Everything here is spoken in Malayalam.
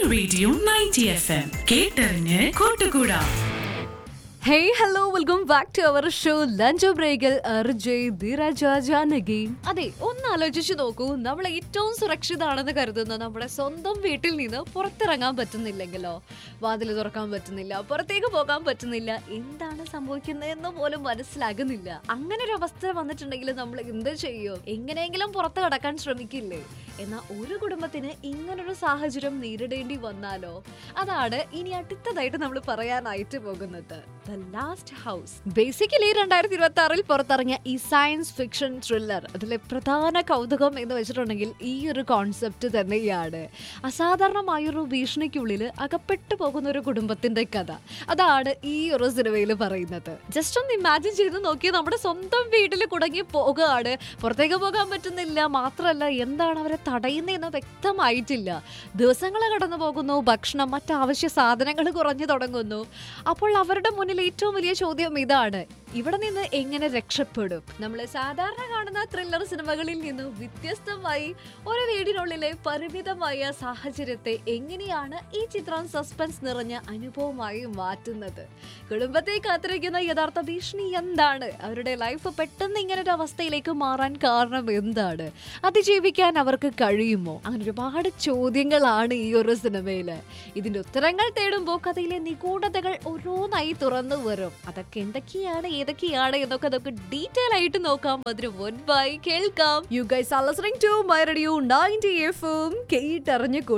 റേഡിയോ നയൻറ്റി എഫ് എം കേട്ടറിഞ്ഞ് കൂട്ടുകൂടാ hey hello welcome back to our show lunch ബ്രേക്കിൽ അർജയ് ധീരജ ജാനകി അതെ ഒന്ന് ആലോചിച്ചു നോക്കൂ നമ്മൾ ഏറ്റവും സുരക്ഷിതാണെന്ന് കരുതുന്ന നമ്മുടെ സ്വന്തം വീട്ടിൽ നിന്ന് പുറത്തിറങ്ങാൻ പറ്റുന്നില്ലെങ്കിലോ വാതിൽ തുറക്കാൻ പറ്റുന്നില്ല പുറത്തേക്ക് പോകാൻ പറ്റുന്നില്ല എന്താണ് സംഭവിക്കുന്നതെന്ന് പോലും മനസ്സിലാകുന്നില്ല അങ്ങനെ ഒരു അവസ്ഥ വന്നിട്ടുണ്ടെങ്കിൽ നമ്മൾ എന്ത് ചെയ്യും എങ്ങനെയെങ്കിലും പുറത്ത് കടക്കാൻ ശ്രമിക്കില്ലേ എന്നാൽ ഒരു കുടുംബത്തിന് ഇങ്ങനൊരു സാഹചര്യം നേരിടേണ്ടി വന്നാലോ അതാണ് ഇനി അടുത്തതായിട്ട് നമ്മൾ പറയാനായിട്ട് പോകുന്നത് ദ ലാസ്റ്റ് ഹൗസ് ബേസിക്കലി രണ്ടായിരത്തി ഇരുപത്തി ആറിൽ പുറത്തിറങ്ങിയ ഈ സയൻസ് ഫിക്ഷൻ ത്രില്ലർ അതിലെ പ്രധാന കൗതുകം എന്ന് വെച്ചിട്ടുണ്ടെങ്കിൽ ഈ ഒരു കോൺസെപ്റ്റ് തന്നെയാണ് അസാധാരണമായൊരു ഭീഷണിക്കുള്ളിൽ അകപ്പെട്ടു പോകുന്ന ഒരു കുടുംബത്തിന്റെ കഥ അതാണ് ഈ ഒരു സിനിമയിൽ പറയുന്നത് ജസ്റ്റ് ഒന്ന് ഇമാജിൻ ചെയ്ത് നോക്കി നമ്മുടെ സ്വന്തം വീട്ടിൽ കുടങ്ങി പോകുകയാണ് പുറത്തേക്ക് പോകാൻ പറ്റുന്നില്ല മാത്രമല്ല എന്താണ് അവരെ തടയുന്നതെന്ന് വ്യക്തമായിട്ടില്ല ദിവസങ്ങൾ കടന്നു പോകുന്നു ഭക്ഷണം മറ്റാവശ്യ സാധനങ്ങൾ കുറഞ്ഞു തുടങ്ങുന്നു അപ്പോൾ അവരുടെ മുന്നിൽ ഏറ്റവും വലിയ ചോദ്യം ഇതാണ് ഇവിടെ നിന്ന് എങ്ങനെ രക്ഷപ്പെടും നമ്മൾ സാധാരണ കാണുന്ന ത്രില്ലർ സിനിമകളിൽ നിന്നും വ്യത്യസ്തമായി ഒരു വീടിനുള്ളിലെ പരിമിതമായ സാഹചര്യത്തെ എങ്ങനെയാണ് ഈ ചിത്രം സസ്പെൻസ് നിറഞ്ഞ അനുഭവമായി മാറ്റുന്നത് കുടുംബത്തെ കാത്തിരിക്കുന്ന യഥാർത്ഥ ഭീഷണി എന്താണ് അവരുടെ ലൈഫ് പെട്ടെന്ന് ഇങ്ങനെ ഒരു അവസ്ഥയിലേക്ക് മാറാൻ കാരണം എന്താണ് അതിജീവിക്കാൻ അവർക്ക് കഴിയുമോ അങ്ങനെ ഒരുപാട് ചോദ്യങ്ങളാണ് ഈ ഒരു സിനിമയില് ഇതിന്റെ ഉത്തരങ്ങൾ തേടുമ്പോൾ കഥയിലെ നിഗൂഢതകൾ ഓരോന്നായി തുറന്നു വരും അതൊക്കെ എന്തൊക്കെയാണ് ഏതൊക്കെയാണ് എന്നൊക്കെ നമുക്ക് ഡീറ്റെയിൽ ആയിട്ട് നോക്കാം അതിന് മുൻപായി കേൾക്കാം you guys are listening to my radio 90 എഫും കേട്ടറിഞ്ഞു